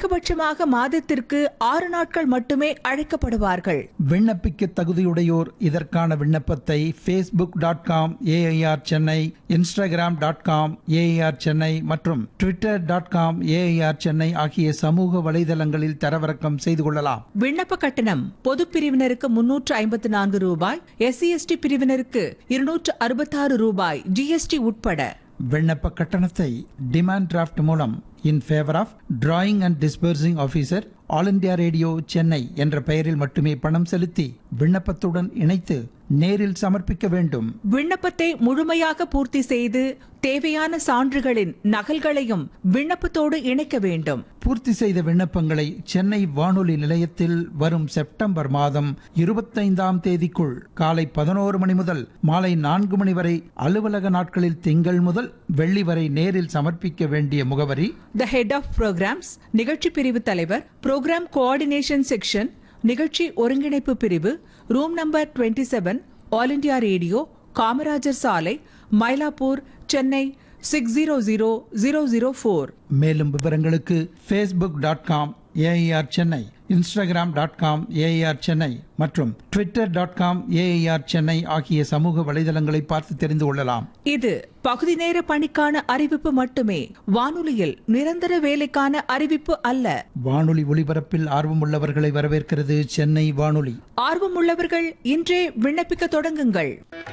அதிகபட்சமாக மாதத்திற்கு ஆறு நாட்கள் மட்டுமே அழைக்கப்படுவார்கள் விண்ணப்பிக்க தகுதியுடையோர் இதற்கான விண்ணப்பத்தை Facebook dot com AIR Chennai Instagram dot com AIR Chennai மற்றும் Twitter dot com AIR Chennai ஆகிய சமூக வலைதளங்களில் தரவிறக்கம் செய்து கொள்ளலாம் விண்ணப்ப கட்டணம் பொது பிரிவினருக்கு முன்னூற்று ஐம்பத்து நான்கு ரூபாய் எஸ்சி எஸ்டி பிரிவினருக்கு இருநூற்று அறுபத்தாறு ரூபாய் ஜிஎஸ்டி உட்பட விண்ணப்ப கட்டணத்தை டிமாண்ட் டிராஃப்ட் மூலம் in favour of drawing and disbursing officer all India radio Chennai என்ற பெயரில் மட்டுமே பணம் செலுத்தி விண்ணப்பத்துடன் இணைத்து நேரில் சமர்ப்பிக்க வேண்டும் விண்ணப்பத்தை முழுமையாக பூர்த்தி செய்து தேவையான சான்றுகளின் நகல்களையும் விண்ணப்பத்தோடு இணைக்க வேண்டும் பூர்த்தி செய்த விண்ணப்பங்களை சென்னை வானொலி நிலையத்தில் வரும் செப்டம்பர் மாதம் இருபத்தைந்தாம் தேதிக்குள் காலை பதினோரு மணி முதல் மாலை நான்கு மணி வரை அலுவலக நாட்களில் திங்கள் முதல் வெள்ளி வரை நேரில் சமர்ப்பிக்க வேண்டிய முகவரி த ஹெட் ஆஃப் ப்ரோக்ராம்ஸ் நிகழ்ச்சி பிரிவு தலைவர் ப்ரோக்ராம் கோஆர்டினேஷன் செக்ஷன் நிகழ்ச்சி ஒருங்கிணைப்பு பிரிவு room number 27 seven all India radio Kamarajar சாலை Mylapore Chennai six zero zero zero zero four மேலும் விவரங்களுக்கு Facebook dot com AIR Chennai Instagram dot com AIR Chennai மற்றும் Twitter dot com AIR Chennai ஆகிய சமூக வலைதளங்களை பார்த்து தெரிந்து கொள்ளலாம் இது பகுதி நேர பணிக்கான அறிவிப்பு மட்டுமே வானொலியில் நிரந்தர வேலைக்கான அறிவிப்பு அல்ல வானொலி ஒலிபரப்பில் ஆர்வமுள்ளவர்களை வரவேற்கிறது சென்னை வானொலி ஆர்வமுள்ளவர்கள் இன்றே விண்ணப்பிக்க தொடங்குங்கள்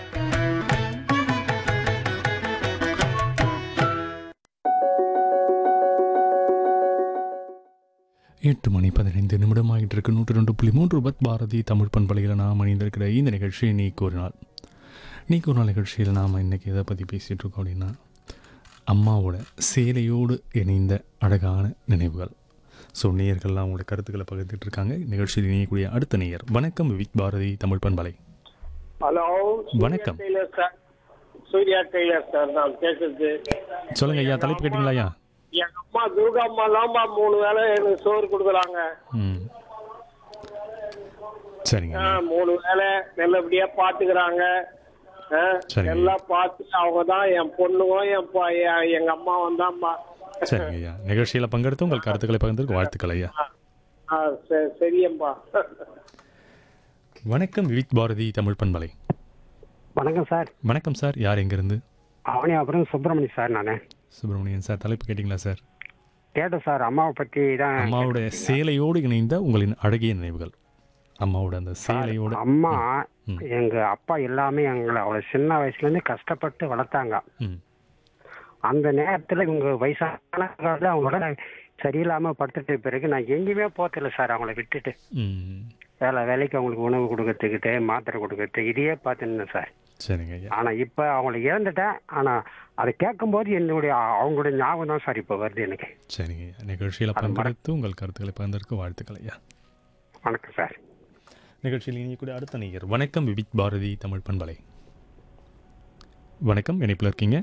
எட்டு மணி பதினைந்து நிமிடம் ஆகிட்டு இருக்கு நூற்றி ரெண்டு புள்ளி மூன்று பத் பாரதி தமிழ் பண்பலையில் நாம் அணிந்திருக்கிற இந்த நிகழ்ச்சி நீ கூறினாள் நீ கூறினாள் நிகழ்ச்சியில் நாம் இன்றைக்கி எதை பற்றி பேசிகிட்டு இருக்கோம் அப்படின்னா அம்மாவோட சேலையோடு இணைந்த அழகான நினைவுகள் ஸோ நேயர்கள்லாம் அவங்களோட கருத்துக்களை பகிர்ந்துட்டு இருக்காங்க நிகழ்ச்சியில் இணையக்கூடிய அடுத்த நேயர் வணக்கம் விவிக் பாரதி தமிழ் பண்பலை ஹலோ வணக்கம். Surya tailor sir Surya tailor sir நான் பேசுறது சொல்லுங்க ஐயா தலைப்பு கேட்டிங்களா ஐயா எங்க அம்மா துர்கா அம்மா தான்ப்பா மூணு வேளை எனக்கு சோறு கொடுக்குறாங்க ம் சரிங்க ஆ, மூணு வேளை நல்லபடியா பாத்துக்கிறாங்க ஆ, சரிங்க. எல்லாம் பார்த்து அவங்க தான் என் பொண்ணுவும் என் ப- என் எங்க அம்மாவும் தான்ப்பா சரிங்க ஐயா நிகழ்ச்சியில் பங்கெடுத்து உங்கள் கருத்துக்களை பகிர்ந்ததுக்கு வாழ்த்துக்கள் ஐயா ஆ, சரி சரியம்பா வணக்கம் விவிக் பாரதி தமிழ் பண்பலை வணக்கம் சார் வணக்கம் சார் யார் எங்கேருந்து அவனே அப்புறம் சுப்பிரமணி சார் நான் சுப்பிரமணியன் சார் தலைப்பு கேட்டிங்களா சார் கேட்டேன் சார் அம்மாவை பற்றி தான் அம்மாவோட சேலையோடு இணைந்த உங்களின் அழகிய நினைவுகள் அம்மாவோட அந்த சேலையோட அம்மா ம். எங்க அப்பா எல்லாமே எங்களை அவ்வளோ சின்ன வயசுல இருந்து கஷ்டப்பட்டு வளர்த்தாங்க ம் அந்த நேரத்தில் இவங்க வயசான காலத்தில் அவங்களோட சரியில்லாமல் படுத்துட்ட பிறகு நான் எங்கேயுமே போகல சார் அவங்கள விட்டுட்டு ம் வேலை வேலைக்கு அவங்களுக்கு உணவு கொடுக்கறதுக்கிட்டு மாத்திரை கொடுக்கறது இதையே பார்த்துருந்தேன் சார் சரிங்க ஐயா ஆனால் இப்போ அவங்கள இழந்துட்டேன் ஆனால் அதை கேட்கும்போது என்னுடைய அவங்களுடைய ஞாபகம் தான் சார் இப்போ வருது எனக்கு சரிங்க ஐயா நிகழ்ச்சியில் பங்கெடுத்து உங்கள் கருத்துக்களை பகிர்ந்ததற்கு வாழ்த்துக்கள் ஐயா வணக்கம் சார் நிகழ்ச்சியில் இணையக்கூடிய அடுத்த நேயர் வணக்கம் விவிக் பாரதி தமிழ் பண்பலை வணக்கம் இணைப்பில் இருக்கீங்க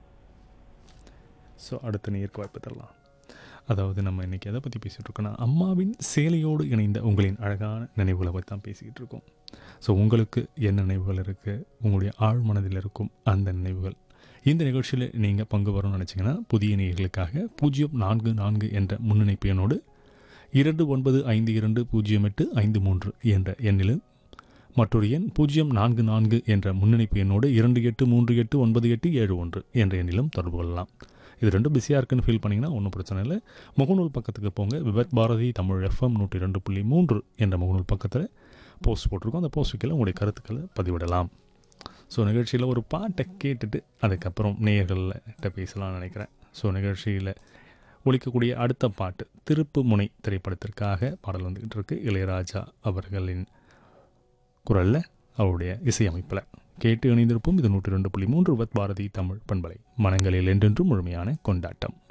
ஸோ அடுத்த நேயருக்கு வாய்ப்பு தரலாம் அதாவது நம்ம இன்றைக்கி எதை பற்றி பேசிகிட்டு இருக்கோம்னா அம்மாவின் சேலையோடு இணைந்த உங்களின் அழகான நினைவுகளை பற்றி தான் பேசிக்கிட்டு இருக்கோம் ஸோ உங்களுக்கு என்ன நினைவுகள் இருக்குது உங்களுடைய ஆழ் மனதில் இருக்கும் அந்த நினைவுகள் இந்த நிகழ்ச்சியில் நீங்கள் பங்கு வரணும்னு நினச்சிங்கன்னா புதிய நேயர்களுக்காக பூஜ்ஜியம் நான்கு நான்கு என்ற முன்னிணைப்பு எண்ணோடு இரண்டு ஒன்பது ஐந்து இரண்டு பூஜ்ஜியம் எட்டு ஐந்து மூன்று என்ற எண்ணிலும் மற்றொரு எண் பூஜ்ஜியம் நான்கு நான்கு என்ற முன்னிணைப்பு எண்ணோடு இரண்டு எட்டு மூன்று எட்டு ஒன்பது எட்டு ஏழு ஒன்று என்ற எண்ணிலும் தொடர்பு கொள்ளலாம் இது ரெண்டும் பிஸியாக இருக்குன்னு ஃபீல் பண்ணிங்கன்னா ஒன்றும் பிரச்சனை இல்லை முகநூல் பக்கத்துக்கு போங்க விபத் பாரதி தமிழ் எஃப்எம் நூற்றி ரெண்டு புள்ளி மூன்று என்ற முகநூல் பக்கத்தில் போஸ்ட் போட்டிருக்கோம் அந்த போஸ்ட் கீழே உங்களுடைய கருத்துக்களை பதிவிடலாம் ஸோ நிகழ்ச்சியில் ஒரு பாட்டை கேட்டுட்டு அதுக்கப்புறம் நேயர்கள்ட்ட பேசலாம்னு நினைக்கிறேன் ஸோ நிகழ்ச்சியில் ஒலிக்கக்கூடிய அடுத்த பாட்டு திருப்பு முனை திரைப்படத்திற்காக பாடல் வந்துக்கிட்டு இருக்கு இளையராஜா அவர்களின் குரலில் அவருடைய இசையமைப்பில் கேட்டு இணைந்திருப்போம் இது நூற்றி ரெண்டு புள்ளி மூன்று பாரதி தமிழ் பண்பலை மனங்களில் என்றென்றும் முழுமையான கொண்டாட்டம்